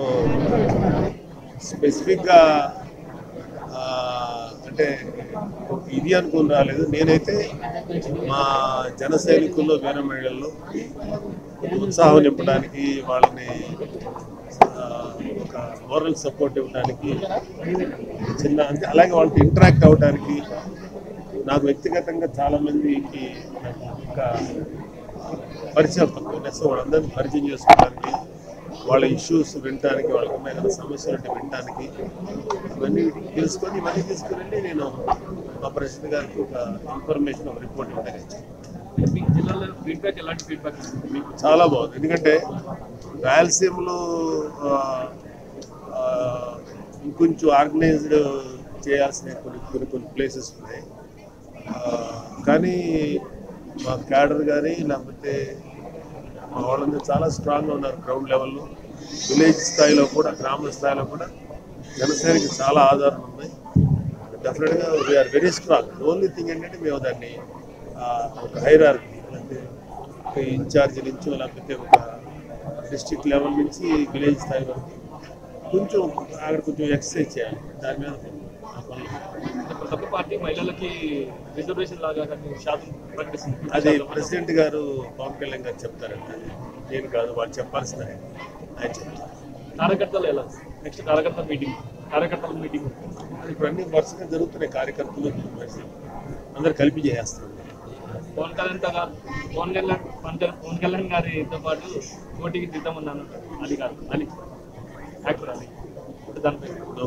స్పెసిఫిక్గా ఆ, అంటే ఒక ఇది అనుకుని రాలేదు నేనైతే మా జన సైనికుల్లో వీర మహిళల్లో ఉత్సాహం నింపడానికి వాళ్ళని ఆ, ఒక మోరల్ సపోర్ట్ ఇవ్వడానికి చిన్న అంటే అలాగే వాళ్ళతో ఇంటరాక్ట్ అవ్వడానికి నాకు వ్యక్తిగతంగా చాలా మందికి నాకు ఇంకా పరిచయం తక్కువ నెక్స్ట్ వాళ్ళందరినీ పరిచయం చేసుకోవడానికి వాళ్ళ ఇష్యూస్ వినడానికి వాళ్ళకి ఉన్న ఏదైనా సమస్యలు ఉంటే వినడానికి ఇవన్నీ తెలుసుకొని ఇవన్నీ తీసుకురండి నేను మా ప్రెసిడెంట్ గారికి ఒక ఇన్ఫర్మేషన్ ఒక రిపోర్ట్ ఇవ్వడానికి మీ జిల్లాలో ఫీడ్బ్యాక్ ఎలాంటి ఫీడ్బ్యాక్ ఇస్తుంది మీకు చాలా బాగుంది ఎందుకంటే రాయలసీమలో ఆ, ఆ, ఇంకొంచెం ఆర్గనైజ్డ్ చేయాల్సిన కొన్ని కొన్ని కొన్ని ప్లేసెస్ ఉన్నాయి ఆ, కానీ మా క్యాడర్ కానీ లేకపోతే మా వాళ్ళందరూ చాలా స్ట్రాంగ్గా ఉన్నారు గ్రౌండ్ లెవెల్లో విలేజ్ స్థాయిలో కూడా గ్రామ స్థాయిలో కూడా జనసేనకి చాలా ఆధారం ఉన్నాయి డెఫినెట్గా we are very strong only thing ఏంటంటే మేము దాన్ని ఆ, ఒక హైరార్కి లేకపోతే ఒక ఇన్ఛార్జ్ నుంచి లేకపోతే ఒక డిస్ట్రిక్ట్ లెవెల్ నుంచి విలేజ్ స్థాయి వరకు కొంచెం అక్కడ కొంచెం ఎక్సర్సైజ్ చేయాలి దాని మీద ఆ పనులు. ప్రతి ఒక్క పార్టీ మహిళలకి రిజర్వేషన్ లాగా కానీ శాతం ప్రకటిస్తుంది అది ప్రెసిడెంట్ గారు పవన్ కళ్యాణ్ గారు చెప్తారంట నేను కాదు వాళ్ళు చెప్పాల్సిన ఆయన ఆయన చెప్తారు కార్యకర్తలు ఎలా నెక్స్ట్ కార్యకర్తల మీటింగ్ కార్యకర్తల మీటింగ్ ఇప్పుడు అన్ని వరుసగా జరుగుతున్నాయి కార్యకర్తలు అందరు కలిపి చేసేస్తారు పవన్ కళ్యాణ్ తో గా- పవన్ కళ్యాణ్ పవన్ కళ్యాణ్ పవన్ కళ్యాణ్ గారితో పాటు పోటీకి సిద్ధం ఉన్నాను అది కాదు అది యాక్టర్ అది ఇప్పుడు దానిపై నో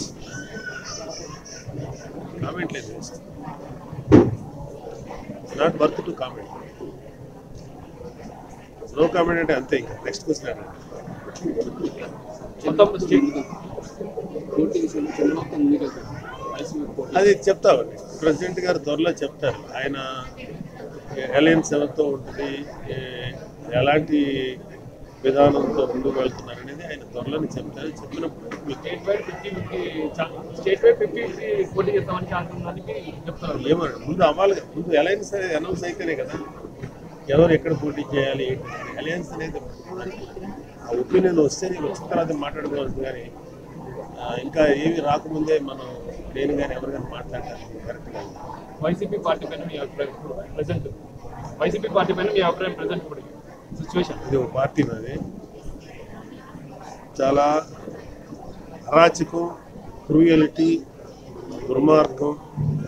కామెంట్ లేదు not worth to comment no comment అంటే అంతే ఇంకా నెక్స్ట్ క్వశ్చన్ అడగండి మొత్తం స్టేట్ అది చెప్తామండి ప్రెసిడెంట్ గారు త్వరలో చెప్తారు ఆయన అలయన్స్ ఎవరితో ఉంటుంది ఏ- ఎలాంటి విధానంతో ముందుకు వెళ్తున్నారు అనేది ఆయన త్వరలోనే చెప్తారు చెప్పినప్పుడు మీకు state wide fifty fifty state wide fifty fifty పోటీ చేస్తామని ఛాన్స్ ఉందని చెప్తున్నారు ఏమన్నా ముందు అవ్వాలి కదా. ముందు అలయన్స్ అనౌన్స్ అయితేనే కదా ఎవరు ఎక్కడ పోటీ చేయాలి ఏంటి అలయన్స్ అనేది ఆ ఒపీనియన్ వస్తే వచ్చిన తర్వాత మాట్లాడుకోవాల్సింది కానీ ఆ, ఇంకా ఏవి రాకముందే మనం నేను కానీ ఎవరు కానీ మాట్లాడటానికి కరెక్ట్ కాదు వైసీపీ పార్టీ పైన మీ అభిప్రాయం ప్రెసెంట్ వైసీపీ పార్టీ పైన మీ అభిప్రాయం ప్రెసెంట్ ఇప్పుడు సిచ్యువేషన్ ఇది ఒక పార్టీ నాది చాలా అరాచకం క్రూయలిటీ దుర్మార్గం